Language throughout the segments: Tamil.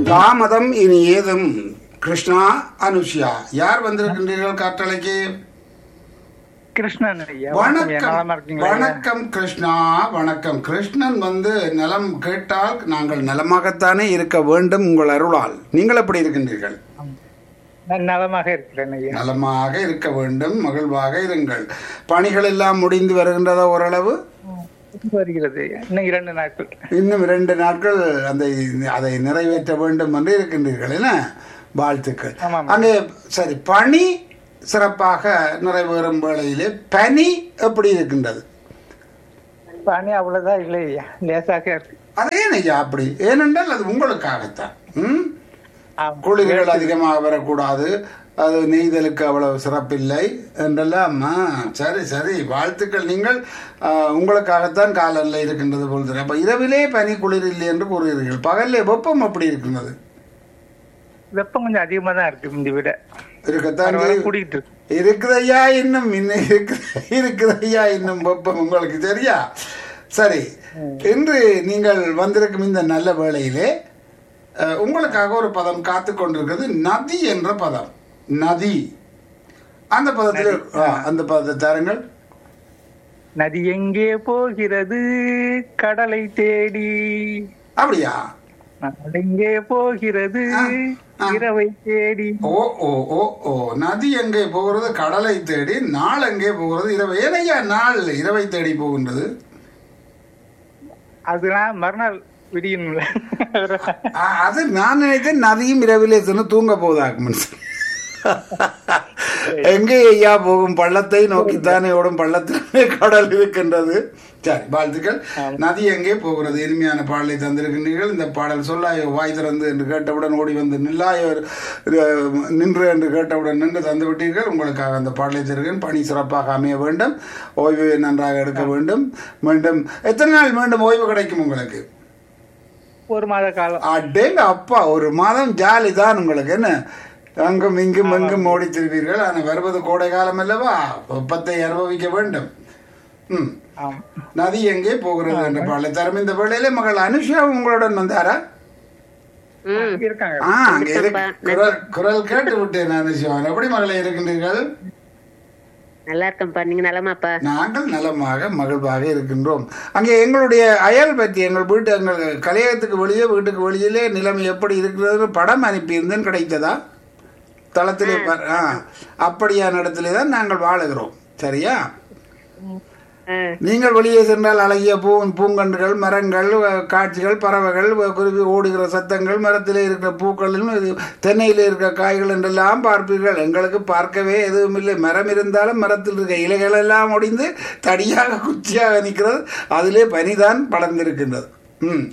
தாமதம் இனி ஏதும் கிருஷ்ணா அனுஷ்யா யார் வந்திருக்கின்றீர்கள் காற்றலைக்கு கிருஷ்ணன் ஐயா வணக்கம் ஐயா. நலமா வணக்கம் இருக்கீங்களா ஐயா? வணக்கம் கிருஷ்ணா வணக்கம் கிருஷ்ணன் வந்து நலம் கேட்டால் நாங்கள் நலமாகத்தானே இருக்க வேண்டும் உங்கள் அருளால் நீங்கள் எப்படி இருக்கின்றீர்கள் நான் நலமாக இருக்கிறேன் ஐயா நலமாக இருக்க வேண்டும் மகிழ்வாக இருங்கள் பணிகள் எல்லாம் முடிந்து வருகின்றதா ஓரளவு வருகிறது ஐயா. இன்னும் இரண்டு நாட்கள் இன்னும் இரண்டு நாட்கள் அந்த அதை நிறைவேற்ற வேண்டும் என்று இருக்கின்றீர்கள் என்ன வாழ்த்துக்கள் ஆமாம். அங்கே சரி பணி சிறப்பாக நிறைவேறும் வேளையிலே பனி எப்படி இருக்கின்றது பனி அவ்வளவுதான் இல்லை ஐயா லேசாக இருக்கு அதே ஐயா அப்படி ஏனென்றால் அது உங்களுக்காகத்தான் ம்? ஆமா. குளிர்கள் அதிகமாக வரக்கூடாது அது நெய்தலுக்கு அவ்வளவு சிறப்பில்லை என்றெல்லாம் ஆ, சரி சரி வாழ்த்துக்கள் நீங்கள் ஆ, உங்களுக்காகத்தான் காலநிலை இருக்கின்றது போல் தெரியும் அப்ப இரவிலே பனி குளிர் இல்லை என்று கூறுகிறீர்கள் பகல்லே வெப்பம் அப்படி இருக்கின்றது வெப்பம் கொஞ்சம் அதிகமா தான் இருக்கு இந்த விட இருக்கத்தான் பரவாயில்ல, செய்யும். கூடிட்டு இருக்கு இருக்குதையா இன்னும் இன்னும் இருக்குது இருக்குதையா இன்னும் வெப்பம் உங்களுக்கு சரியா சரி இன்று நீங்கள் வந்திருக்கும் இந்த நல்ல வேளையிலே அஹ், உங்களுக்காக ஒரு பதம் காத்து கொண்டிருக்கிறது நதி என்ற பதம் நதி அந்த பதத்தில் ஆ, அந்த பதத்தை தாருங்கள் நதி எங்கே போகிறது கடலை தேடி அப்படியா நாள் எங்கே போகிறது ஆ, ஆ. இரவை தேடி ஓ ஓ ஓ ஓ நதி எங்கே போகிறது கடலை தேடி நாள் எங்கே போகிறது இரவு ஏனையா நாள் இரவை தேடி போகின்றது அதெல்லாம் மறுநாள் விடியணும்ல ஆ, அது நான் நினைத்தேன் நதியும் இரவிலே சென்று தூங்க போதாகும் எங்கே ஐயா போகும் பள்ளத்தை நோக்கித்தானே ஓடும் பள்ளத்திலே கடல் இருக்கின்றது சரி வாழ்த்துக்கள் நதி எங்கே போகிறது இனிமையான பாடலை தந்திருக்கின்றீர்கள் இந்த பாடல் சொல்லாயோ வாய் திறந்து என்று கேட்டவுடன் ஓடி வந்து நில்லாயோ அஹ், நின்று என்று கேட்டவுடன் நின்று தந்து விட்டீர்கள் உங்களுக்காக அந்த பாடலை தருகிறேன் பணி சிறப்பாக அமைய வேண்டும் ஓய்வு நன்றாக எடுக்க வேண்டும் மீண்டும் எத்தனை நாள் மீண்டும் ஓய்வு கிடைக்கும் உங்களுக்கு ஒரு மாத காலம் அடேங்க அப்பா ஒரு மாதம் ஜாலி தான் உங்களுக்கு என்ன அங்கும் இங்கும் எங்கும் ஓடி திருவீர்கள் ஆனால் வருவது கோடை காலம் அல்லவா வெப்பத்தை அனுபவிக்க வேண்டும் ம் ஆமா நதி எங்கே போகிறது என்ற பாடலை தரும் இந்த வேளையில மகள் அனுஷா உங்களுடன் வந்தாரா ம் இருக்காங்க ஆ அங்கே இருக்கு. குரல் குரல் கேட்டு விட்டேன் அனுஷா எப்படி மகளே இருக்கின்றீர்கள் நல்லா இருக்கேன்ப்பா நீங்க நலமாப்பா நாங்கள் நலமாக மகிழ்வாக இருக்கின்றோம் அங்கே எங்களுடைய அயல் பற்றி எங்கள் வீட்டு எங்கள் கலையகத்துக்கு வெளியே வீட்டுக்கு வெளியிலே நிலைமை எப்படி இருக்கிறது படம் அனுப்பியிருந்தேன் கிடைத்ததா தளத்திலே பார்- ஆ அப்படியான இடத்திலே தான் நாங்கள் வாழுகிறோம் சரியா ஆ, நீங்கள் வெளியே சென்றால் அழகிய பூ பூங்கன்றுகள் மரங்கள் அஹ், காட்சிகள் பறவைகள் அஹ், குருவி ஓடுகிற சத்தங்கள் மரத்திலே இருக்கிற பூக்களிலும் இது தென்னையிலே இருக்கிற காய்கள் என்றெல்லாம் பார்ப்பீர்கள் எங்களுக்கு பார்க்கவே எதுவும் இல்லை மரம் இருந்தாலும் மரத்தில் இருக்க இலைகள் எல்லாம் ஒடிந்து தடியாக குச்சியாக நிற்கிறது அதிலே பனிதான் படர்ந்திருக்கின்றது ம்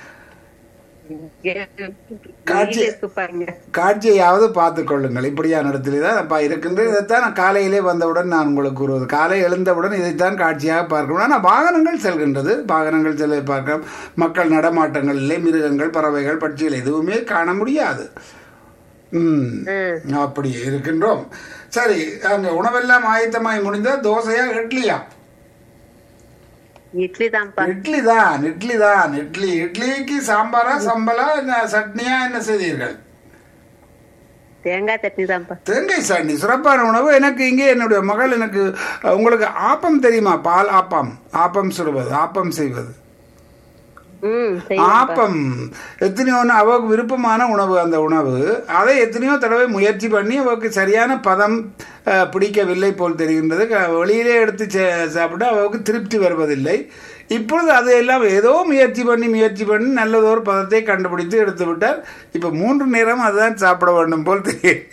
காட்சி- வெயில் இருக்குப்பா இங்க காட்சியையாவது பார்த்து கொள்ளுங்கள் இப்படியான இடத்திலே தான் அப்பா இருக்கின்றது இதைத்தான் நான் காலையிலே வந்தவுடன் நான் உங்களுக்கு கூறுவது காலை எழுந்தவுடன் இதைத்தான் காட்சியாக பார்க்கணும் ஆனால் வாகனங்கள் செல்கின்றது வாகனங்கள் செல்ல பார்க்க மக்கள் நடமாட்டங்கள் இல்லை மிருகங்கள் பறவைகள் பட்சிகள் எதுவுமே காண முடியாது ம் அப்படி இருக்கின்றோம் சரி அங்கே உணவெல்லாம் ஆயத்தமாய் முடிந்தால் தோசையா இட்லியா இட்லி தான்ப்பா இட்லி தான் இட்லி தான் இட்லி இட்லிக்கு சாம்பாரா சம்பலா என்ன சட்னியா என்ன செய்தீர்கள் தேங்காய் சட்னி தான்ப்பா தேங்காய் சட்னி சிறப்பான உணவு எனக்கு இங்கே என்னுடைய மகள் எனக்கு அஹ், உங்களுக்கு ஆப்பம் தெரியுமா பால் ஆப்பம் ஆப்பம் சுடுவது ஆப்பம் செய்வது ம் செய்வேன்ப்பா ஆப்பம் எத்தனையோ அவருக்கு விருப்பமான உணவு அந்த உணவு அதை எத்தனையோ தடவை முயற்சி பண்ணி அவருக்கு சரியான பதம் அஹ், பிடிக்கவில்லை போல் தெரிகின்றது க- வெளியிலே எடுத்து சே- சாப்பிட்டு அவருக்கு திருப்தி வருவதில்லை இப்பொழுது அதையெல்லாம் ஏதோ முயற்சி பண்ணி முயற்சி பண்ணி நல்லதொரு பதத்தை கண்டுபிடித்து எடுத்து விட்டார் இப்போ மூன்று நேரம் அதுதான் சாப்பிட வேண்டும் போல் தெரியும்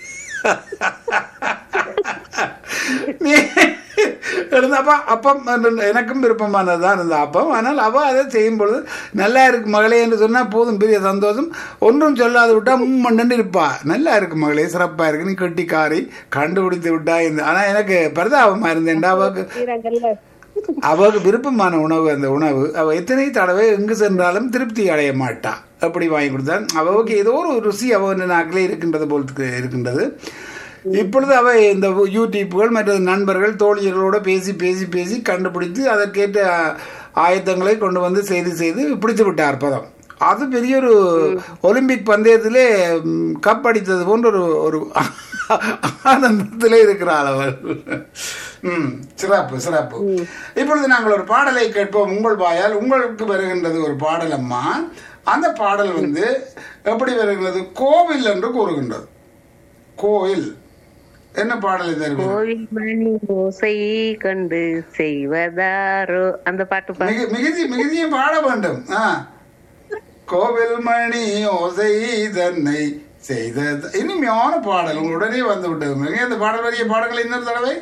நீ இருந்தாப்பா அப்பம் என்று எனக்கும் விருப்பமானது தான் இந்த அப்பம் ஆனால் அவ அதை செய்யும் பொழுது நல்லா இருக்கு மகளே என்று சொன்னால் போதும் பெரிய சந்தோஷம் ஒன்றும் சொல்லாது விட்டா மும்மண்டு இருப்பா நல்லா இருக்கு மகளே சிறப்பா இருக்கு நீ கட்டிக்காரி கண்டுபிடித்து விட்டா இந்த ஆனால் எனக்கு பரிதாபமா இருந்தேன்டா அவக்கு செய்றாங்கல்ல. அவளுக்கு விருப்பமான உணவு அந்த உணவு அவ எத்தனை தடவை எங்கு சென்றாலும் திருப்தி அடைய மாட்டா அப்படி வாங்கி கொடுத்தான் அவளுக்கு ஏதோ ஒரு ருசி அவன் நாக்கிலே இருக்கின்றது போல் இருக்கு- இருக்கின்றது இப்பொழுது அவ இந்த யூடியூப்புகள் மற்ற நண்பர்கள் தோழியர்களோட பேசி பேசி பேசி கண்டுபிடித்து அதற்கேற்ற ஆயத்தங்களை கொண்டு வந்து செய்து செய்து பிடித்து விட்டார் பதம் அது பெரிய ஒரு ஒலிம்பிக் பந்தயத்திலே ம், கப் அடித்தது போன்ற ஒரு ஒரு ஆனந்தத்திலே இருக்கிறாள் அவள் ம் சிறப்பு சிறப்பு இப்பொழுது நாங்கள் ஒரு பாடலை கேட்போம் உங்கள் வாயால் உங்களுக்கு வருகின்றது ஒரு பாடல் அம்மா அந்த பாடல் வந்து எப்படி வருகிறது கோவில் என்று கூறுகின்றது கோவில் என்ன பாடல் இது இருக்கு? கோவில் மணி ஓசை கண்டு செய்வதாரோ அந்த பாட்டு பா மிகு மிகுதி மிகுதியும் பாட வேண்டும் ஆ கோவில் மணி ஓசை தன்னை செய்த இனிமையான பாடல் உங்க உடனே வந்து விட்டது இந்த பாடல் வரிய பாடல்கள் இன்னொரு தடவை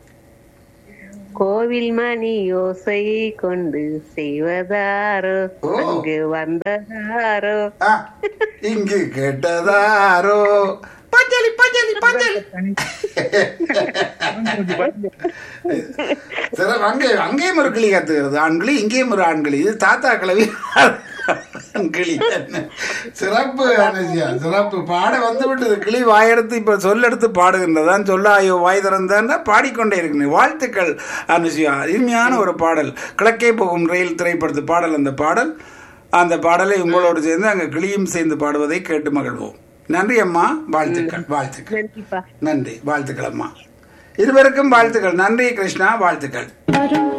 கோவில் மணி ஓசை கொண்டு செய்வதாரோ ஓ. அங்கு வந்ததாரோ ஆ, இங்கு கேட்டதாரோ பஞ்சலி பஞ்சலி பஞ்சலி சில அங்கே அங்கேயும் ஒரு கிளி கத்துகிறது ஆண்கிளி இங்கேயும் ஒரு ஆண்கிளி இது தாத்தா கிளவி கிளி சிறப்பு அனுஜியா சிறப்பு பாட வந்து விட்டது கிளி வாயெடுத்து இப்ப சொல்லெடுத்து பாடுகின்றதான் சொல்ல ஐயோ வாய் திறந்தான்னா பாடிக்கொண்டே இருக்கிறேன் வாழ்த்துக்கள் அனுசியா இனிமையான ஒரு பாடல் கிழக்கே போகும் ரயில் திரைப்படத்து பாடல் அந்த பாடல் அந்த பாடலை உங்களோடு சேர்ந்து அங்க கிளியும் சேர்ந்து பாடுவதை கேட்டு மகிழ்வோம் நன்றி அம்மா வாழ்த்துக்கள் வாழ்த்துக்கள் நன்றிப்பா நன்றி வாழ்த்துக்கள் அம்மா இருவருக்கும் வாழ்த்துக்கள் நன்றி கிருஷ்ணா வாழ்த்துக்கள் வரும்